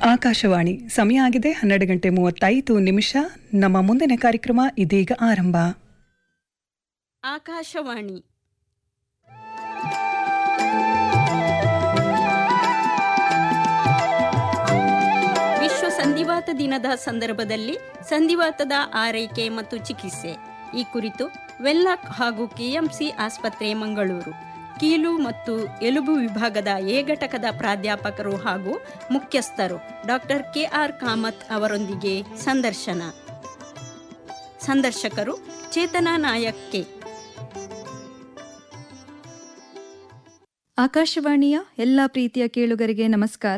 ಆಕಾಶವಾಣಿ ಸಮಯ ಆಗಿದೆ ಹನ್ನೆರಡು ಗಂಟೆ ಮೂವತ್ತೈದು ನಿಮಿಷ ನಮ್ಮ ಮುಂದಿನ ಕಾರ್ಯಕ್ರಮ ಇದೀಗ ಆರಂಭ ಆಕಾಶವಾಣಿ ವಿಶ್ವ ಸಂಧಿವಾತ ದಿನದ ಸಂದರ್ಭದಲ್ಲಿ ಸಂಧಿವಾತದ ಆರೈಕೆ ಮತ್ತು ಚಿಕಿತ್ಸೆ ಈ ಕುರಿತು ವೆಲ್ಲಾಕ್ ಹಾಗೂ ಕೆಎಂಸಿ ಆಸ್ಪತ್ರೆ ಮಂಗಳೂರು ಕೀಲು ಮತ್ತು ಎಲುಬು ವಿಭಾಗದ ಎ ಘಟಕದ ಪ್ರಾಧ್ಯಾಪಕರು ಹಾಗೂ ಮುಖ್ಯಸ್ಥರು ಡಾಕ್ಟರ್ ಕೆಆರ್ ಕಾಮತ್ ಅವರೊಂದಿಗೆ ಸಂದರ್ಶನ ಸಂದರ್ಶಕರು ಚೇತನಾ ನಾಯಕ್ ಕೆ ಆಕಾಶವಾಣಿಯ ಎಲ್ಲ ಪ್ರೀತಿಯ ಕೇಳುಗರಿಗೆ ನಮಸ್ಕಾರ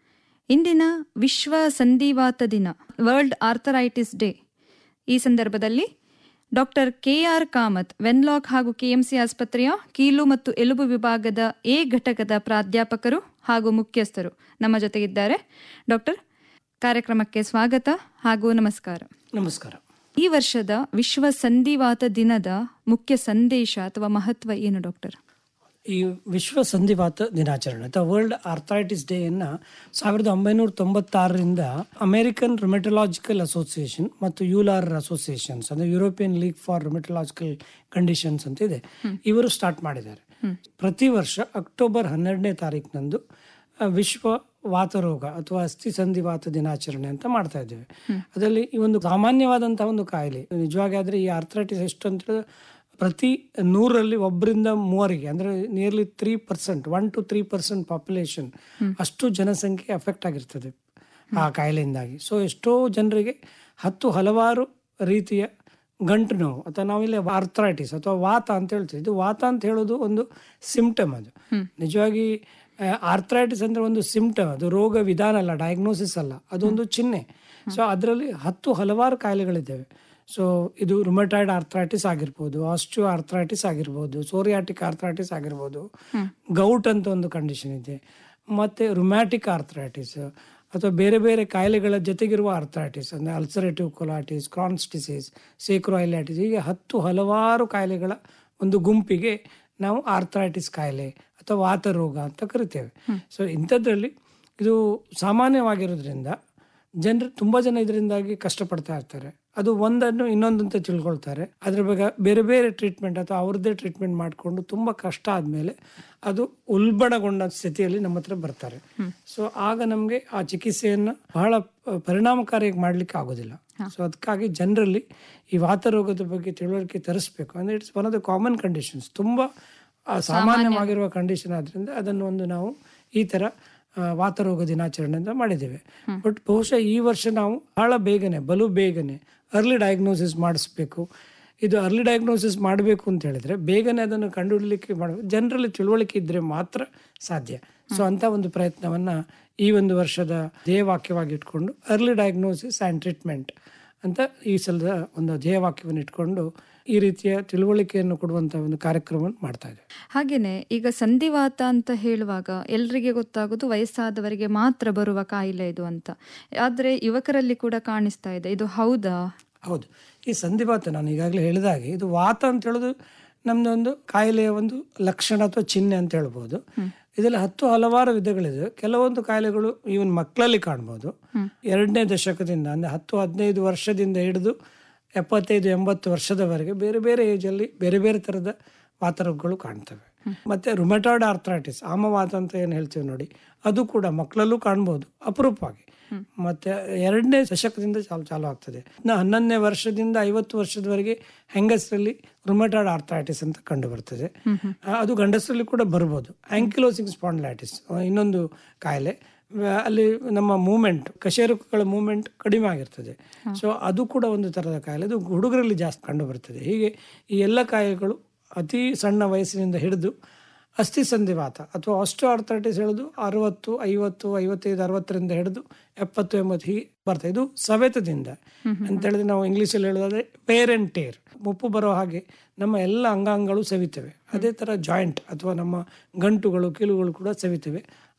ಇಂದಿನ ವಿಶ್ವ ಸಂಧಿವಾತ ದಿನ ವರ್ಲ್ಡ್ ಆರ್ಥರೈಟಿಸ್ ಡೇ ಈ ಸಂದರ್ಭದಲ್ಲಿ doctor K R Kamath Wenlock ಹಾಗೂ ಕೆಎಂಸಿ ಆಸ್ಪತ್ರೆಯ ಕೀಲು ಮತ್ತು ಎಲುಬು ವಿಭಾಗದ ಎ ಘಟಕದ ಪ್ರಾಧ್ಯಾಪಕರು ಹಾಗೂ ಮುಖ್ಯಸ್ಥರು ನಮ್ಮ ಜೊತೆಗಿದ್ದಾರೆ ಡಾಕ್ಟರ್ ಕಾರ್ಯಕ್ರಮಕ್ಕೆ ಸ್ವಾಗತ ಹಾಗೂ ನಮಸ್ಕಾರ ನಮಸ್ಕಾರ ಈ ವರ್ಷದ ವಿಶ್ವ ಸಂಧಿವಾತ ದಿನದ ಮುಖ್ಯ ಸಂದೇಶ ಅಥವಾ ಮಹತ್ವ ಏನು ಡಾಕ್ಟರ್ ಈ ವಿಶ್ವ ಸಂಧಿವಾತ ದಿನಾಚರಣೆ ಅಥವಾ ವರ್ಲ್ಡ್ ಆರ್ಥರೈಟಿಸ್ ಡೇ ಅನ್ನ ಸಾವಿರದ ಒಂಬೈನೂರ ತೊಂಬತ್ತಾರರಿಂದ ಅಮೆರಿಕನ್ ರುಮೆಟಲಾಜಿಕಲ್ ಅಸೋಸಿಯೇಷನ್ ಮತ್ತು ಯೂಲಾರ್ ಅಸೋಸಿಯೇಷನ್ಸ್ ಅಂದ್ರೆ European league for rheumatological conditions ಅಂತ ಇದೆ ಇವರು ಸ್ಟಾರ್ಟ್ ಮಾಡಿದ್ದಾರೆ ಪ್ರತಿ ವರ್ಷ ಅಕ್ಟೋಬರ್ ಹನ್ನೆರಡನೇ ತಾರೀಕಿನಂದು ಆ, ವಿಶ್ವ ವಾತರೋಗ ಅಥವಾ ಅಸ್ಥಿ ಸಂಧಿವಾತ ದಿನಾಚರಣೆ ಅಂತ ಮಾಡ್ತಾ ಇದ್ದೇವೆ ಅದರಲ್ಲಿ ಈ ಒಂದು ಸಾಮಾನ್ಯವಾದಂತಹ ಒಂದು ಕಾಯಿಲೆ ನಿಜವಾಗಿ ಆದ್ರೆ ಈ ಆರ್ಥರೈಟಿಸ್ ಎಷ್ಟು ಅಂತ ಹೇಳಿದ್ರೆ ಪ್ರತಿ ನೂರಲ್ಲಿ ಒಬ್ಬರಿಂದ ಮೂವರಿಗೆ ಅಂದ್ರೆ nearly three percent one two three percent population ಅಷ್ಟು ಜನಸಂಖ್ಯೆ ಅಫೆಕ್ಟ್ ಆಗಿರ್ತದೆ ಆ ಕಾಯಿಲೆಯಿಂದಾಗಿ ಸೊ ಎಷ್ಟೋ ಜನರಿಗೆ ಹತ್ತು ಹಲವಾರು ರೀತಿಯ ಗಂಟು ನೋವು ಅಥವಾ ನಾವಿಲ್ಲಿ ಆರ್ಥರೈಟಿಸ್ ಅಥವಾ ವಾತ ಅಂತ ಹೇಳ್ತೀವಿ ಇದು ವಾತ ಅಂತ ಹೇಳೋದು ಒಂದು ಸಿಂಪ್ಟಮ್ ಅದು ನಿಜವಾಗಿ ಆರ್ಥರೈಟಿಸ್ ಅಂದ್ರೆ ಒಂದು ಸಿಂಪ್ಟಮ್ ಅದು ರೋಗ ವಿಧಾನ ಅಲ್ಲ ಡಯಾಗ್ನೋಸಿಸ್ ಅಲ್ಲ ಅದೊಂದು ಚಿಹ್ನೆ ಸೊ ಅದರಲ್ಲಿ ಹತ್ತು ಹಲವಾರು ಕಾಯಿಲೆಗಳಿದ್ದಾವೆ ಸೊ ಇದು ರುಮಟೈಡ್ ಆರ್ಥರೈಟಿಸ್ ಆಗಿರ್ಬೋದು ಆಸ್ಟಿಯೋ ಆರ್ಥರೈಟಿಸ್ ಆಗಿರ್ಬೋದು ಸೋರಿಯಾಟಿಕ್ ಆರ್ಥರೈಟಿಸ್ ಆಗಿರ್ಬೋದು ಗೌಟ್ ಅಂತ ಒಂದು ಕಂಡೀಷನ್ ಇದೆ ಮತ್ತೆ ರುಮ್ಯಾಟಿಕ್ ಆರ್ಥರೈಟಿಸ್ ಅಥವಾ ಬೇರೆ ಬೇರೆ ಕಾಯಿಲೆಗಳ ಜೊತೆಗಿರುವ ಆರ್ಥರೈಟಿಸ್ ಅಂದರೆ ulcerative colitis Crohn's disease sacroiliitis ಹೀಗೆ ಹತ್ತು ಹಲವಾರು ಕಾಯಿಲೆಗಳ ಒಂದು ಗುಂಪಿಗೆ ನಾವು ಆರ್ಥರೈಟಿಸ್ ಕಾಯಿಲೆ ಅಥವಾ ವಾತ ರೋಗ ಅಂತ ಕರಿತೇವೆ ಸೊ ಇಂಥದ್ರಲ್ಲಿ ಇದು ಸಾಮಾನ್ಯವಾಗಿರೋದ್ರಿಂದ ಜನರು ತುಂಬಾ ಜನ ಇದರಿಂದಾಗಿ ಕಷ್ಟಪಡ್ತಾ ಇರ್ತಾರೆ ಅದು ಒಂದನ್ನು ಇನ್ನೊಂದಂತ ತಿಳ್ಕೊಳ್ತಾರೆ ಅದ್ರ ಬಗ್ಗೆ ಬೇರೆ ಬೇರೆ ಟ್ರೀಟ್ಮೆಂಟ್ ಅಥವಾ ಅವ್ರದ್ದೇ ಟ್ರೀಟ್ಮೆಂಟ್ ಮಾಡಿಕೊಂಡು ತುಂಬಾ ಕಷ್ಟ ಆದ್ಮೇಲೆ ಅದು ಉಲ್ಬಣಗೊಂಡ ಸ್ಥಿತಿಯಲ್ಲಿ ನಮ್ಮ ಹತ್ರ ಬರ್ತಾರೆ ಸೊ ಆಗ ನಮಗೆ ಆ ಚಿಕಿತ್ಸೆಯನ್ನ ಬಹಳ ಪ- ಪರಿಣಾಮಕಾರಿಯಾಗಿ ಮಾಡ್ಲಿಕ್ಕೆ ಆಗೋದಿಲ್ಲ ಸೊ ಅದಕ್ಕಾಗಿ ಜನರಲ್ಲಿ ಈ ವಾತರೋಗದ ಬಗ್ಗೆ ತಿಳುವಳಿಕೆ ತರಿಸ್ಬೇಕು ಅಂದ್ರೆ it's one of the common conditions ತುಂಬಾ ಆ, ಸಾಮಾನ್ಯವಾಗಿರುವ ಕಂಡೀಷನ್ ಆದ್ರಿಂದ ಅದನ್ನು ಒಂದು ನಾವು ಈ ತರ ಆ, ವಾತರೋಗ ದಿನಾಚರಣೆ ಅಂತ ಮಾಡಿದ್ದೇವೆ ಬಟ್ ಬಹುಶಃ ಈ ವರ್ಷ ನಾವು ಬಹಳ ಬೇಗನೆ ಬಲು ಬೇಗನೆ ಅರ್ಲಿ ಡಯಾಗ್ನೋಸಿಸ್ ಮಾಡಿಸ್ಬೇಕು ಇದು ಅರ್ಲಿ ಡಯಾಗ್ನೋಸಿಸ್ ಮಾಡಬೇಕು ಅಂತ ಹೇಳಿದ್ರೆ ಬೇಗನೆ ಅದನ್ನು ಕಂಡುಹಿಡಲಿಕ್ಕೆ ಮಾಡಬೇಕು ಜನರಲ್ಲಿ ತಿಳುವಳಿಕೆ ಇದ್ರೆ ಮಾತ್ರ ಸಾಧ್ಯ ಸೊ ಅಂತ ಒಂದು ಪ್ರಯತ್ನವನ್ನ ಈ ಒಂದು ವರ್ಷದ ಧ್ಯೇಯವಾಕ್ಯವಾಗಿ ಇಟ್ಕೊಂಡು ಅರ್ಲಿ ಡಯಾಗ್ನೋಸಿಸ್ ಆ್ಯಂಡ್ ಟ್ರೀಟ್ಮೆಂಟ್ ಅಂತ ಈ ಸಲದ ಒಂದು ಧ್ಯೇಯವಾಕ್ಯವನ್ನು ಇಟ್ಕೊಂಡು ಈ ರೀತಿಯ ತಿಳುವಳಿಕೆಯನ್ನು ಕೊಡುವಂತ ಒಂದು ಕಾರ್ಯಕ್ರಮವನ್ನು ಮಾಡ್ತಾ ಇದ್ದೇವೆ ಹಾಗೇನೆ ಈಗ ಸಂಧಿವಾತ ಅಂತ ಹೇಳುವಾಗ ಎಲ್ರಿಗೆ ಗೊತ್ತಾಗೋದು ವಯಸ್ಸಾದವರಿಗೆ ಮಾತ್ರ ಬರುವ ಕಾಯಿಲೆ ಇದು ಅಂತ ಆದ್ರೆ ಯುವಕರಲ್ಲಿ ಕೂಡ ಕಾಣಿಸ್ತಾ ಇದೆ ಇದು ಹೌದಾ ಹೌದು ಈ ಸಂಧಿವಾತ ನಾನು ಈಗಾಗಲೇ ಹೇಳಿದ ಹಾಗೆ ಇದು ವಾತ ಅಂತ ಹೇಳೋದು ನಮ್ದೊಂದು ಕಾಯಿಲೆಯ ಒಂದು ಲಕ್ಷಣ ಅಥವಾ ಚಿಹ್ನೆ ಅಂತ ಹೇಳ್ಬೋದು ಇದರಲ್ಲಿ ಹತ್ತು ಹಲವಾರು ವಿಧಗಳಿದೆ ಕೆಲವೊಂದು ಕಾಯಿಲೆಗಳು ಇವನ್ ಮಕ್ಕಳಲ್ಲಿ ಕಾಣ್ಬೋದು ಎರಡನೇ ದಶಕದಿಂದ ಅಂದ್ರೆ ಹತ್ತು ಹದಿನೈದು ವರ್ಷದಿಂದ ಹಿಡಿದು ಎಪ್ಪತ್ತೈದು ಎಂಬತ್ತು ವರ್ಷದವರೆಗೆ ಬೇರೆ ಬೇರೆ ಏಜಲ್ಲಿ ಬೇರೆ ಬೇರೆ ತರದ ವಾತರೋಗಗಳು ಕಾಣ್ತವೆ ಮತ್ತೆ ರುಮೆಟಾಯ್ಡ್ ಆರ್ಥರೈಟಿಸ್ ಆಮವಾತ ಅಂತ ಏನು ಹೇಳ್ತೀವಿ ನೋಡಿ ಅದು ಕೂಡ ಮಕ್ಕಳಲ್ಲೂ ಕಾಣ್ಬೋದು ಅಪರೂಪವಾಗಿ ಮತ್ತೆ ಎರಡನೇ ದಶಕದಿಂದ ಚಾಲು ಚಾಲು ಆಗ್ತದೆ ಇನ್ನು ಹನ್ನೊಂದನೇ ವರ್ಷದಿಂದ ಐವತ್ತು ವರ್ಷದವರೆಗೆ ಹೆಂಗಸರಲ್ಲಿ ರುಮೆಟಾಯ್ಡ್ ಆರ್ಥರೈಟಿಸ್ ಅಂತ ಕಂಡು ಬರ್ತದೆ ಆ, ಅದು ಗಂಡಸರಲ್ಲಿ ಕೂಡ ಬರ್ಬೋದು ಆಂಕಿಲೋಸಿಂಗ್ ಸ್ಪಾಂಡ್ಲೈಟಿಸ್ ಇನ್ನೊಂದು ಕಾಯಿಲೆ ಆ, ಅಲ್ಲಿ ನಮ್ಮ ಮೂಮೆಂಟ್ ಕಶೇರುಕಗಳ ಮೂಮೆಂಟ್ ಕಡಿಮೆ ಆಗಿರ್ತದೆ ಸೊ ಅದು ಕೂಡ ಒಂದು ತರದ ಕಾಯಿಲೆ ಅದು ಹುಡುಗರಲ್ಲಿ ಜಾಸ್ತಿ ಕಂಡು ಬರ್ತದೆ ಹೀಗೆ ಈ ಎಲ್ಲ ಕಾಯಿಲೆಗಳು ಅತಿ ಸಣ್ಣ ವಯಸ್ಸಿನಿಂದ ಹಿಡಿದು ಅಸ್ಥಿ ಸಂಧಿವಾತ ಅಥವಾ ಆಸ್ಟೋ ಆರ್ಥರೈಟಿಸ್ ಹೇಳೋದು ಅರವತ್ತು ಐವತ್ತು ಐವತ್ತೈದು ಅರವತ್ತರಿಂದ ಹಿಡಿದು ಎಪ್ಪತ್ತು ಎಂಬತ್ತು ಹೀಗೆ ಬರ್ತದೆ ಇದು ಸವೆತದಿಂದ ಅಂತ ಹೇಳಿದ್ರೆ ನಾವು ಇಂಗ್ಲಿಷಲ್ಲಿ ಹೇಳೋದಾದ್ರೆ ಪೇರೆಂಟ್ ಟೇರ್ ಮುಪ್ಪು ಬರೋ ಹಾಗೆ ನಮ್ಮ ಎಲ್ಲ ಅಂಗಾಂಗಗಳು ಸವಿತವೆ ಅದೇ ತರ ಜಾಯಿಂಟ್ ಅಥವಾ ನಮ್ಮ ಗಂಟುಗಳು ಕೀಲುಗಳು ಕೂಡ ಸವಿತವೆ